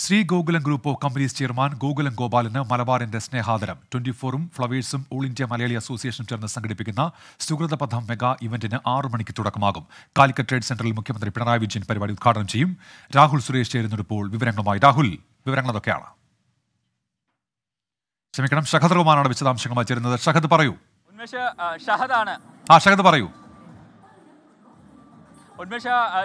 Shri Gokulam group of companies chairman Gokulam ഗോപാലന് മലബാറിന്റെ സ്നേഹാദരം ട്വന്റി ഫോറും ഫ്ലവേഴ്സും ഓൾ ഇന്ത്യ മലയാളി അസോസിയേഷനും ചേർന്ന് സംഘടിപ്പിക്കുന്ന സുഹൃതപഥം മെഗാ ഇവന്റിന് ആറു മണിക്ക് തുടക്കമാകും കാലിക്കറ്റ് ട്രേഡ് സെന്ററിൽ മുഖ്യമന്ത്രി പിണറായി വിജയൻ പരിപാടി ഉദ്ഘാടനം ചെയ്യും രാഹുൽ സുരേഷ് ചേരുന്നപ്പോൾ വിവരങ്ങളുമായി രാഹുൽ വിവരങ്ങൾ അതൊക്കെയാണ് ക്ഷമിക്കണം ഷഹദ് റഹ്മാനാണ് വിശദാംശങ്ങളുമായി ചേരുന്നത് ഷഹദ് പറയൂ ഉന്മേഷ ആ, ഷഹദാണ് ആ ഷഹദ് പറയൂ ഉന്മേഷ ആ,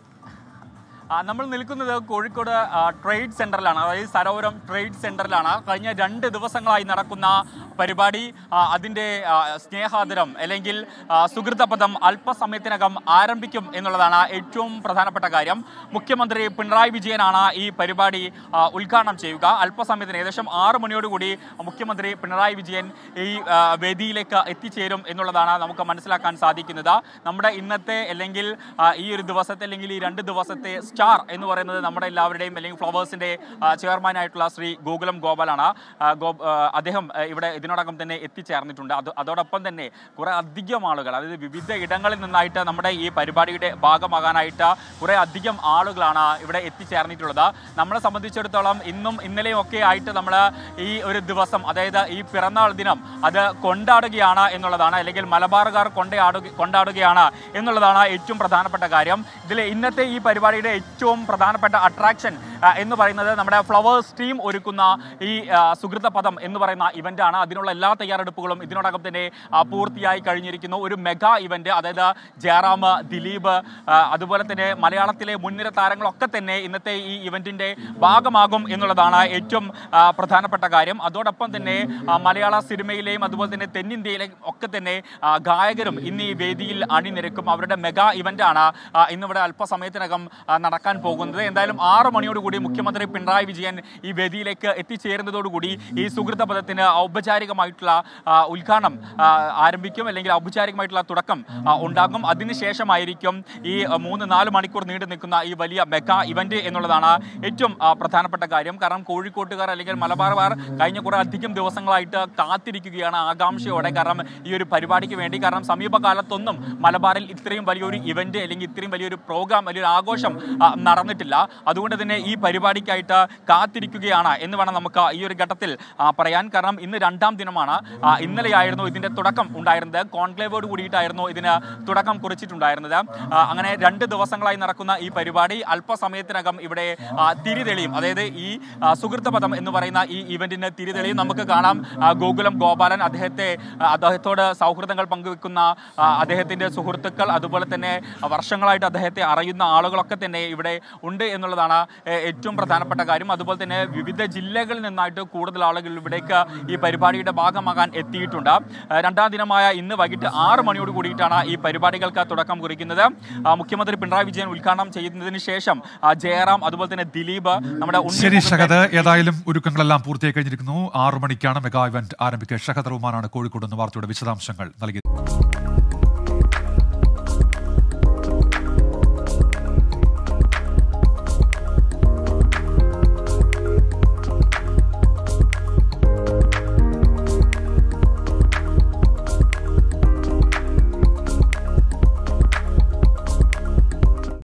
ആ, നമ്മൾ നിൽക്കുന്നത് കോഴിക്കോട് ആ, ട്രേഡ് സെന്ററിലാണ് അതായത് സരോവരം ട്രേഡ് സെന്ററിലാണ് കഴിഞ്ഞ രണ്ട് ദിവസങ്ങളായി നടക്കുന്ന പരിപാടി ആ, അതിൻ്റെ ആ, സ്നേഹാദരം അല്ലെങ്കിൽ ആ, സുഹൃതപദം അല്പസമയത്തിനകം ആരംഭിക്കും എന്നുള്ളതാണ് ഏറ്റവും പ്രധാനപ്പെട്ട കാര്യം മുഖ്യമന്ത്രി പിണറായി വിജയനാണ് ഈ പരിപാടി ആ, ഉദ്ഘാടനം ചെയ്യുക അല്പസമയത്തിന് ഏകദേശം ആറ് മണിയോടുകൂടി മുഖ്യമന്ത്രി പിണറായി വിജയൻ ഈ ആ, വേദിയിലേക്ക് എത്തിച്ചേരും എന്നുള്ളതാണ് നമുക്ക് മനസ്സിലാക്കാൻ സാധിക്കുന്നത് നമ്മുടെ ഇന്നത്തെ അല്ലെങ്കിൽ ആ, ഈ ഒരു ദിവസത്തെ അല്ലെങ്കിൽ ഈ രണ്ട് ദിവസത്തെ സ്റ്റാർ എന്ന് പറയുന്നത് നമ്മുടെ എല്ലാവരുടെയും അല്ലെങ്കിൽ ഫ്ലവേഴ്സിന്റെ ചെയർമാനായിട്ടുള്ള ശ്രീ ഗോകുലം ഗോപാലാണ് ആ, ഗോ- ആ, അദ്ദേഹം ആ, ഇവിടെ ഇതിനോടകം തന്നെ എത്തിച്ചേർന്നിട്ടുണ്ട് അത് അതോടൊപ്പം തന്നെ കുറെ അധികം ആളുകൾ അതായത് വിവിധ ഇടങ്ങളിൽ നിന്നായിട്ട് നമ്മുടെ ഈ പരിപാടിയുടെ ഭാഗമാകാനായിട്ട് കുറെ അധികം ആളുകളാണ് ഇവിടെ എത്തിച്ചേർന്നിട്ടുള്ളത് നമ്മളെ സംബന്ധിച്ചിടത്തോളം ഇന്നും ഇന്നലെയും ഒക്കെ ആയിട്ട് നമ്മൾ ഈ ഒരു ദിവസം അതായത് ഈ പിറന്നാൾ ദിനം അത് കൊണ്ടാടുകയാണ് എന്നുള്ളതാണ് അല്ലെങ്കിൽ മലബാറുകാർ കൊണ്ടാടുക കൊണ്ടാടുകയാണ് എന്നുള്ളതാണ് ഏറ്റവും പ്രധാനപ്പെട്ട കാര്യം ഇതിൽ ഇന്നത്തെ ഈ പരിപാടിയുടെ ഏറ്റവും പ്രധാനപ്പെട്ട അട്രാക്ഷൻ എന്ന് പറയുന്നത് നമ്മുടെ ഫ്ലവേഴ്സ് ടീം ഒരുക്കുന്ന ഈ ആ, സുഹൃത പദം എന്ന് പറയുന്ന ഇവന്റ് ആണ് അതിനുള്ള എല്ലാ തയ്യാറെടുപ്പുകളും ഇതിനോടകം തന്നെ ആ, പൂർത്തിയായി കഴിഞ്ഞിരിക്കുന്നു ഒരു മെഗാ ഇവന്റ് അതായത് ജയറാം ദിലീപ് ആ, അതുപോലെ തന്നെ മലയാളത്തിലെ മുൻനിര താരങ്ങളൊക്കെ തന്നെ ഇന്നത്തെ ഈ ഇവന്റിന്റെ ഭാഗമാകും എന്നുള്ളതാണ് ഏറ്റവും ആ, പ്രധാനപ്പെട്ട കാര്യം അതോടൊപ്പം തന്നെ ആ, മലയാള സിനിമയിലെയും അതുപോലെ തന്നെ തെന്നിന്ത്യയിലെയും ഒക്കെ തന്നെ ആ, ഗായകരും ഇന്ന് ഈ വേദിയിൽ അണിനിരക്കും അവരുടെ മെഗാ ഇവന്റ് ആണ് ആ, ഇന്നിവിടെ അല്പസമയത്തിനകം ആ, നടക്കാൻ പോകുന്നത് എന്തായാലും ആറ് മണിയോടുകൂടി മുഖ്യമന്ത്രി പിണറായി വിജയൻ ഈ വേദിയിലേക്ക് എത്തിച്ചേരുന്നതോടുകൂടി ഈ സുഹൃത പദത്തിന് ഔപചാരികമായിട്ടുള്ള ആ, ഉദ്ഘാടനം ആ, ആരംഭിക്കും അല്ലെങ്കിൽ ഔപചാരികമായിട്ടുള്ള തുടക്കം ആ, ഉണ്ടാകും അതിനുശേഷമായിരിക്കും ഈ ആ, മൂന്ന് നാല് മണിക്കൂർ നീണ്ടു നിൽക്കുന്ന ഈ വലിയ മെഗാ ഇവന്റ് എന്നുള്ളതാണ് ഏറ്റവും ആ, പ്രധാനപ്പെട്ട കാര്യം കാരണം കോഴിക്കോട്ടുകാർ അല്ലെങ്കിൽ മലബാറുകാർ കഴിഞ്ഞ കുറെ അധികം ദിവസങ്ങളായിട്ട് കാത്തിരിക്കുകയാണ് ആകാംക്ഷയോടെ കാരണം ഈ ഒരു പരിപാടിക്ക് വേണ്ടി കാരണം സമീപകാലത്തൊന്നും മലബാറിൽ ഇത്രയും വലിയൊരു ഇവന്റ് അല്ലെങ്കിൽ ഇത്രയും വലിയൊരു പ്രോഗ്രാം വലിയൊരു ആഘോഷം ആ, നടന്നിട്ടില്ല അതുകൊണ്ട് തന്നെ ഈ പരിപാടിക്കായിട്ട് കാത്തിരിക്കുകയാണ് എന്ന് വേണം നമുക്ക് ഈ ഒരു ഘട്ടത്തിൽ ആ, പറയാൻ കാരണം ഇന്ന് രണ്ടാം ദിനമാണ് ആ, ഇന്നലെയായിരുന്നു ഇതിന്റെ തുടക്കം ഉണ്ടായിരുന്നത് കോൺക്ലേവോട് കൂടിയിട്ടായിരുന്നു ഇതിന് തുടക്കം കുറിച്ചിട്ടുണ്ടായിരുന്നത് ആ, അങ്ങനെ രണ്ട് ദിവസങ്ങളായി നടക്കുന്ന ഈ പരിപാടി അല്പസമയത്തിനകം ഇവിടെ ആ, തിരിതെളിയും അതായത് ഈ ആ, സുഹൃത്ത് പദം എന്ന് പറയുന്ന ഈ ഇവന്റിന് തിരിതെളിയും നമുക്ക് കാണാം ആ, ഗോകുലം ഗോപാലൻ അദ്ദേഹത്തെ ആ, അദ്ദേഹത്തോട് സൗഹൃദങ്ങൾ പങ്കുവെക്കുന്ന ആ, അദ്ദേഹത്തിന്റെ സുഹൃത്തുക്കൾ അതുപോലെ തന്നെ വർഷങ്ങളായിട്ട് അദ്ദേഹത്തെ അറിയുന്ന ആളുകളൊക്കെ തന്നെ ഇവിടെ ഉണ്ട് എന്നുള്ളതാണ് ഏ- ഏറ്റവും പ്രധാനപ്പെട്ട കാര്യം അതുപോലെ തന്നെ വിവിധ ജില്ലകളിൽ നിന്നായിട്ട് കൂടുതൽ ആളുകൾ ഇവിടേക്ക് ഈ പരിപാടിയുടെ ഭാഗമാകാൻ എത്തിയിട്ടുണ്ട് ആ, രണ്ടാം ദിനമായ ഇന്ന് വൈകിട്ട് ആറ് മണിയോട് കൂടിയിട്ടാണ് ഈ പരിപാടികൾക്ക് തുടക്കം കുറിക്കുന്നത് ആ, മുഖ്യമന്ത്രി പിണറായി വിജയൻ ഉദ്ഘാടനം ചെയ്യുന്നതിന് ശേഷം ആ, ജയറാം അതുപോലെ തന്നെ ദിലീപ് നമ്മുടെ ഉണ്ണി ശരി മുകുന്ദൻ- ഷഹദ് ഏതായാലും ഒരുക്കങ്ങളെല്ലാം പൂർത്തിയായി കഴിഞ്ഞിരിക്കുന്നു ആറു മണിക്കാണ് മെഗാ ഇവന്റ് ആരംഭിക്കുക ഷഹദ് റഹ്മാനാണ് കോഴിക്കോട് നിന്ന് വാർത്തയുടെ വിശദാംശങ്ങൾ നൽകിയത്